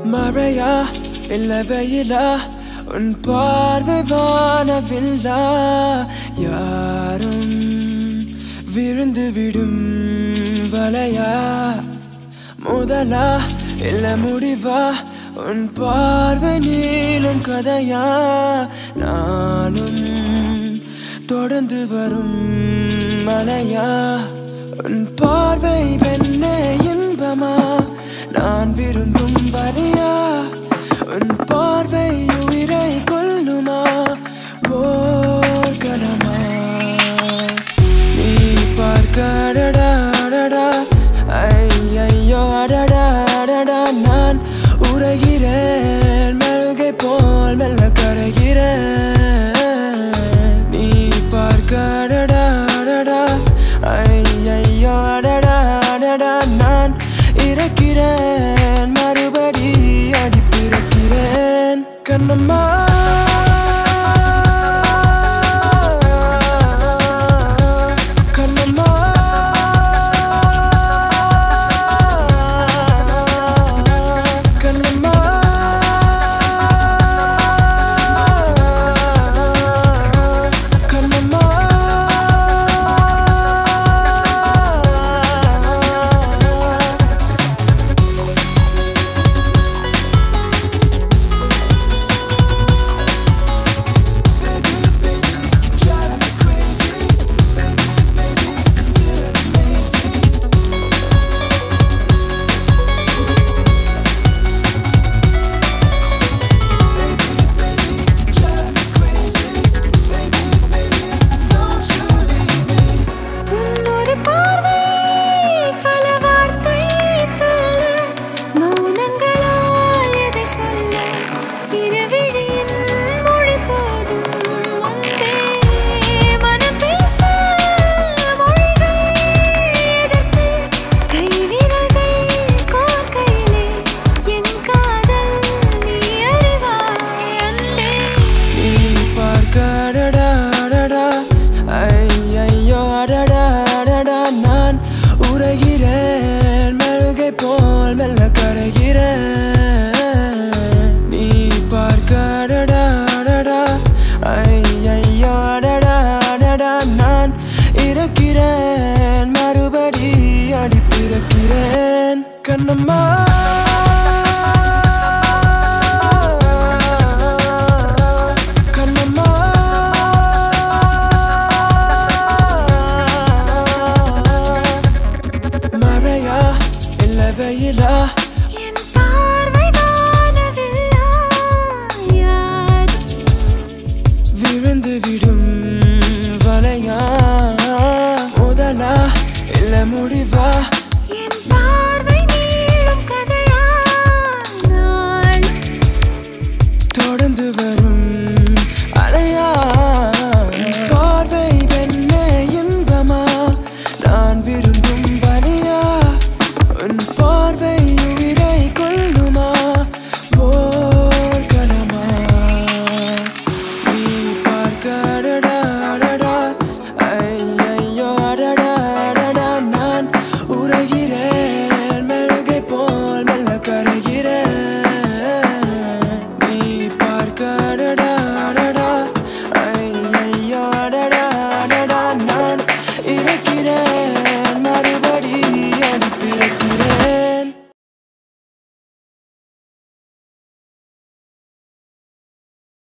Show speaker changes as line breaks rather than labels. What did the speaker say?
மழையா இல்ல வெயிலா உன் பார்வை வானவில்லா யாரும் விழுந்து விடும் வலையா முதலா இல்ல முடிவா உன் பார்வை நீளும் கதையா நானும் தொடர்ந்து வரும் மலையா உன் பார்வை பெண்ணே இன்பமா நான் விரும்பும் வலியா உன் பார்வை உயிரை கொல்லுமா போர்க்களமா நீ பார்க்க அடடா அடடா ஐயையோ அடடா அடடா நான் உரைகிறேன் மெழுகை போல் மெல்ல கரைகிறேன் நீ பார்க்க அடடா அடடா ஐயையோ அடடா அடடா நான் இறக்கிறேன் மறுபடி அடிப்பிறக்கிறேன் கண்ணம்மா கண்ணம்மா கண்ணம்மா கண்ணம்மா
உன்னொரு பார்வை பல வார்த்தை சொல்ல மௌனங்களால் எதை சொல்ல இரவிழியின் மொழி போதும் வந்தே மனம் பேச மொழிகள் எதற்கு கைவிரல்கள் கோர்க்கையிலே என் காதல் நீ அறிவாய் அன்பே
நீ பார்க்க அடடா அடடா ஐயையோ அடடா அடடா நான் உரைகிறேன் மெழுகை போல் மெல்ல கரைகிறேன் நீ பார்க்க அடடா அடடா ஐயையோ அடடா அடடா நான் இறக்கிறேன் மறுபடி அடிப்பிறக்கிறேன் கண்ணம்மா கண்ணம்மா மழையா இல்ல வெயிலா
என் பார்வை வானவில்லா யாரும்
விழுந்து விடும் வலையா முதலா இல்ல முடிவா